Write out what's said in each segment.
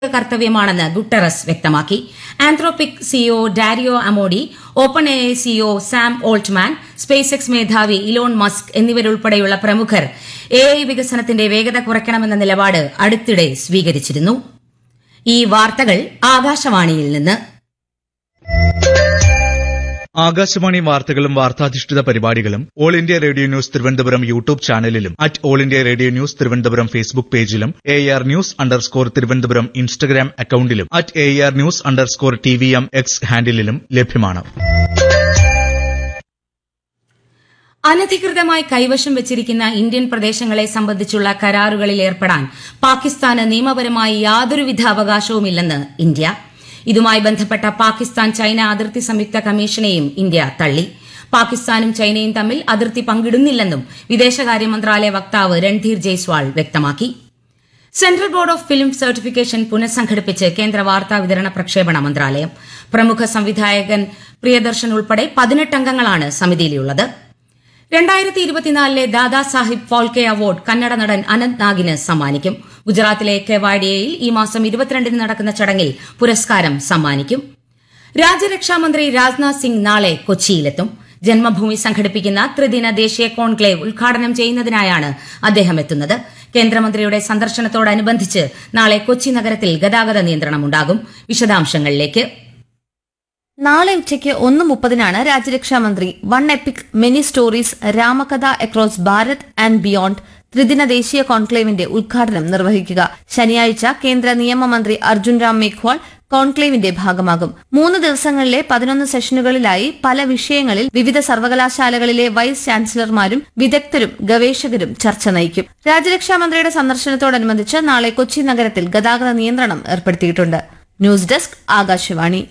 കർത്തവ്യമാണെന്ന് Guterres വ്യക്തമാക്കി Anthropic CEO Dario Amodei Open A CEO Sam Altman SpaceX മേധാവി Elon Musk എന്നിവരുൾപ്പെടെയുള്ള പ്രമുഖർ A I വികസനത്തിന്റെ വേഗത കുറയ്ക്കണമെന്ന നിലപാട് അടുത്തിടെ സ്വീകരിച്ചിരുന്നു ഈ വാർത്തകൾ ആകാശവാണിയിൽ നിന്ന് ആകാശവാണി വാർത്തകളും വാർത്താധിഷ്ഠിത പരിപാടികളും All India Radio news Thiruvananthapuram YouTube ചാനലിലും at All India Radio news Thiruvananthapuram Facebook പേജിലും A R news underscore Thiruvananthapuram Instagram അക്കൌണ്ടിലും at A R news underscore T V M X ഹാൻഡിലും ലഭ്യമാണ് അനധികൃതമായി കൈവശം വെച്ചിരിക്കുന്ന ഇന്ത്യൻ പ്രദേശങ്ങളെ സംബന്ധിച്ചുള്ള കരാറുകളിൽ ഏർപ്പെടാൻ പാകിസ്ഥാന് നിയമപരമായി യാതൊരുവിധ അവകാശവുമില്ലെന്ന് ഇന്ത്യ ഇതുമായി ബന്ധപ്പെട്ട പാകിസ്ഥാൻ ചൈന അതിർത്തി സംയുക്ത കമ്മീഷനെയും ഇന്ത്യ തള്ളി പാകിസ്ഥാനും ചൈനയും തമ്മിൽ അതിർത്തി പങ്കിടുന്നില്ലെന്നും വിദേശകാര്യ മന്ത്രാലയ വക്താവ് രൺധീർ ജയ്സ്വാൾ വ്യക്തമാക്കി central board of film certification പുനഃസംഘടിപ്പിച്ച് കേന്ദ്ര വാർത്താ വിതരണ പ്രക്ഷേപണ മന്ത്രാലയം പ്രമുഖ സംവിധായകൻ പ്രിയദർശൻ ഉൾപ്പെടെ പതിനെട്ട് അംഗങ്ങളാണ് സമിതിയിലുള്ളത് രണ്ടായിരത്തി ഇരുപത്തിനാലിലെ ദാദാ സാഹിബ് ഫാൽക്കെ അവാർഡ് കന്നഡ നടൻ അനന്ത് നാഗിന് സമ്മാനിക്കും ഗുജറാത്തിലെ കെവാഡിയയിൽ ഈ മാസം ഇരുപത്തിരണ്ടിന് നടക്കുന്ന ചടങ്ങിൽ പുരസ്കാരം സമ്മാനിക്കും രാജ്യരക്ഷാമന്ത്രി രാജ്നാഥ് സിംഗ് നാളെ കൊച്ചിയിലെത്തും ജന്മഭൂമി സംഘടിപ്പിക്കുന്ന ത്രിദിന ദേശീയ കോൺക്ലേവ് ഉദ്ഘാടനം ചെയ്യുന്നതിനായാണ് അദ്ദേഹം എത്തുന്നത് കേന്ദ്രമന്ത്രിയുടെ സന്ദർശനത്തോടനുബന്ധിച്ച് നാളെ കൊച്ചി നഗരത്തിൽ ഗതാഗത നിയന്ത്രണമുണ്ടാകും വിശദാംശങ്ങളിലേക്ക് നാളെ ഉച്ചയ്ക്ക് ഒന്ന് മുപ്പതിനാണ് രാജ്യരക്ഷാമന്ത്രി one epic many stories Ramkatha across Bharat and beyond ത്രിദിന ദേശീയ കോൺക്ലേവിന്റെ ഉദ്ഘാടനം നിർവഹിക്കുക ശനിയാഴ്ച കേന്ദ്ര നിയമമന്ത്രി അർജുൻ രാം മേഘ്വാൾ കോൺക്ലേവിന്റെ ഭാഗമാകും മൂന്ന് ദിവസങ്ങളിലെ പതിനൊന്ന് സെഷനുകളിലായി പല വിഷയങ്ങളിൽ വിവിധ സർവകലാശാലകളിലെ വൈസ് ചാൻസലർമാരും വിദഗ്ധരും ഗവേഷകരും ചർച്ച നയിക്കും രാജ്യരക്ഷാമന്ത്രിയുടെ സന്ദർശനത്തോടനുബന്ധിച്ച് നാളെ കൊച്ചി നഗരത്തിൽ ഗതാഗത നിയന്ത്രണം ഏർപ്പെടുത്തിയിട്ടുണ്ട് ന്യൂസ് ഡെസ്ക് ആകാശവാണി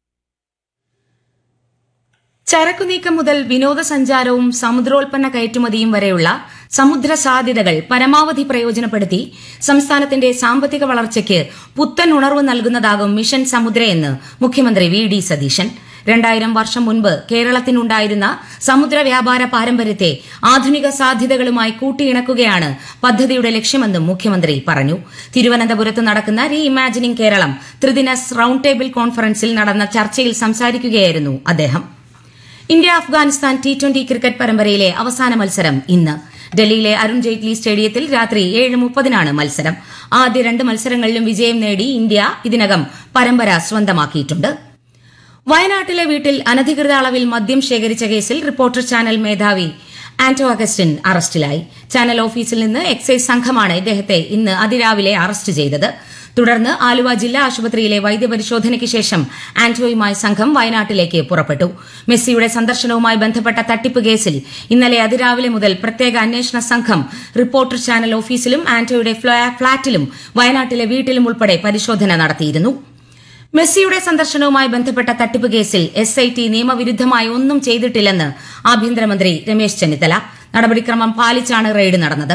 ചരക്കുനീക്കം മുതൽ വിനോദസഞ്ചാരവും സമുദ്രോൽപ്പന്ന കയറ്റുമതിയും വരെയുള്ള സമുദ്ര സാധ്യതകൾ പരമാവധി പ്രയോജനപ്പെടുത്തി സംസ്ഥാനത്തിന്റെ സാമ്പത്തിക വളർച്ചയ്ക്ക് പുത്തൻ ഉണർവ് നൽകുന്നതാകും മിഷൻ സമുദ്രയെന്ന് മുഖ്യമന്ത്രി വി ഡി സതീശൻ രണ്ടായിരം വർഷം മുൻപ് കേരളത്തിനുണ്ടായിരുന്ന സമുദ്ര വ്യാപാര പാരമ്പര്യത്തെ ആധുനിക സാധ്യതകളുമായി കൂട്ടിയിണക്കുകയാണ് പദ്ധതിയുടെ ലക്ഷ്യമെന്നും മുഖ്യമന്ത്രി പറഞ്ഞു തിരുവനന്തപുരത്ത് നടക്കുന്ന റീ ഇമാജിനിംഗ് കേരളം ത്രിദിന റൌണ്ട് ടേബിൾ കോൺഫറൻസിൽ നടന്ന ചർച്ചയിൽ സംസാരിക്കുകയായിരുന്നു അദ്ദേഹം India Afghanistan T twenty cricket പരമ്പരയിലെ അവസാന മത്സരം ഇന്ന് ഡൽഹിയിലെ അരുൺ ജെയ്റ്റ്ലി സ്റ്റേഡിയത്തിൽ രാത്രി ഏഴ് മുപ്പതിനാണ് മത്സരം ആദ്യ രണ്ട് മത്സരങ്ങളിലും വിജയം നേടി ഇന്ത്യ ഇതിനകം പരമ്പര സ്വന്തമാക്കിയിട്ടുണ്ട് വയനാട്ടിലെ വീട്ടിൽ അനധികൃത അളവിൽ മദ്യം ശേഖരിച്ച കേസിൽ റിപ്പോർട്ടർ ചാനൽ മേധാവി ആന്റോ അഗസ്റ്റിൻ അറസ്റ്റിലായി ചാനൽ ഓഫീസിൽ നിന്ന് എക്സൈസ് സംഘമാണ് ഇദ്ദേഹത്തെ ഇന്ന് അതിരാവിലെ അറസ്റ്റ് ചെയ്തത് തുടർന്ന് ആലുവ ജില്ലാ ആശുപത്രിയിലെ വൈദ്യപരിശോധനയ്ക്ക് ശേഷം ആന്റോയുമായി സംഘം വയനാട്ടിലേക്ക് പുറപ്പെട്ടു മെസ്സിയുടെ സന്ദർശനവുമായി ബന്ധപ്പെട്ട തട്ടിപ്പ് കേസിൽ ഇന്നലെ അതിരാവിലെ മുതൽ പ്രത്യേക അന്വേഷണ സംഘം റിപ്പോർട്ടർ ചാനൽ ഓഫീസിലും ആന്റോയുടെ ഫ്ളാറ്റിലും വയനാട്ടിലെ വീട്ടിലും ഉൾപ്പെടെ പരിശോധന നടത്തിയിരുന്നു മെസ്സിയുടെ സന്ദർശനവുമായി ബന്ധപ്പെട്ട തട്ടിപ്പ് കേസിൽ എസ് ഐ ടി നിയമവിരുദ്ധമായി ഒന്നും ചെയ്തിട്ടില്ലെന്ന് ആഭ്യന്തരമന്ത്രി രമേശ് ചെന്നിത്തല നടപടിക്രമം പാലിച്ചാണ് റെയ്ഡ് നടന്നത്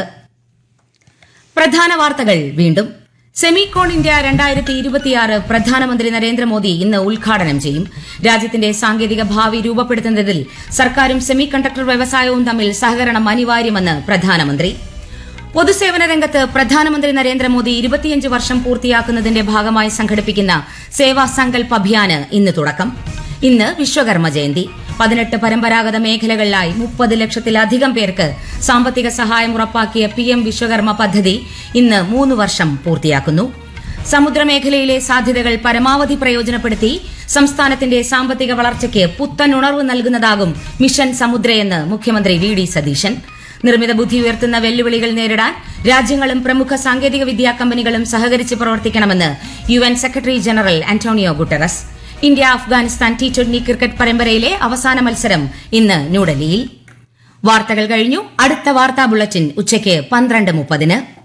പ്രധാന വാർത്തകൾ വീണ്ടും സെമികോൺ ഇന്ത്യ രണ്ടായിരത്തി ഇരുപത്തിയാറ് പ്രധാനമന്ത്രി നരേന്ദ്രമോദി ഇന്ന് ഉദ്ഘാടനം ചെയ്യും രാജ്യത്തിന്റെ സാങ്കേതിക ഭാവി രൂപപ്പെടുത്തുന്നതിൽ സർക്കാരും സെമി കണ്ടക്ടർ വ്യവസായവും തമ്മിൽ സഹകരണം അനിവാര്യമെന്ന് പ്രധാനമന്ത്രി പൊതുസേവന രംഗത്ത് പ്രധാനമന്ത്രി നരേന്ദ്രമോദി ഇരുപത്തിയഞ്ച് വർഷം പൂർത്തിയാക്കുന്നതിന്റെ ഭാഗമായി സംഘടിപ്പിക്കുന്ന സേവാ സങ്കൽപ് അഭിയാന് ഇന്ന് തുടക്കം ഇന്ന് വിശ്വകർമ്മ ജയന്തി പതിനെട്ട് പരമ്പരാഗത മേഖലകളിലായി മുപ്പത് ലക്ഷത്തിലധികം പേർക്ക് സാമ്പത്തിക സഹായം ഉറപ്പാക്കിയ പി എം വിശ്വകർമ്മ പദ്ധതി ഇന്ന് മൂന്ന് വർഷം പൂർത്തിയാക്കുന്നു സമുദ്രമേഖലയിലെ സാധ്യതകൾ പരമാവധി പ്രയോജനപ്പെടുത്തി സംസ്ഥാനത്തിന്റെ സാമ്പത്തിക വളർച്ചയ്ക്ക് പുത്തൻ ഉണർവ് നൽകുന്നതാകും മിഷൻ സമുദ്രയെന്ന് മുഖ്യമന്ത്രി വി ഡി സതീശൻ നിർമ്മിത ബുദ്ധി ഉയർത്തുന്ന വെല്ലുവിളികൾ നേരിടാൻ രാജ്യങ്ങളും പ്രമുഖ സാങ്കേതിക വിദ്യാ കമ്പനികളും സഹകരിച്ച് പ്രവർത്തിക്കണമെന്ന് U N secretary general Antonio Guterres India Afghanistan T twenty cricket പരമ്പരയിലെ അവസാന മത്സരം ഇന്ന് ന്യൂഡൽഹിയിൽ വാർത്തകൾ കഴിഞ്ഞു അടുത്ത വാർത്താ ബുള്ളറ്റിൻ ഉച്ചയ്ക്ക് പന്ത്രണ്ട് മുപ്പതിന്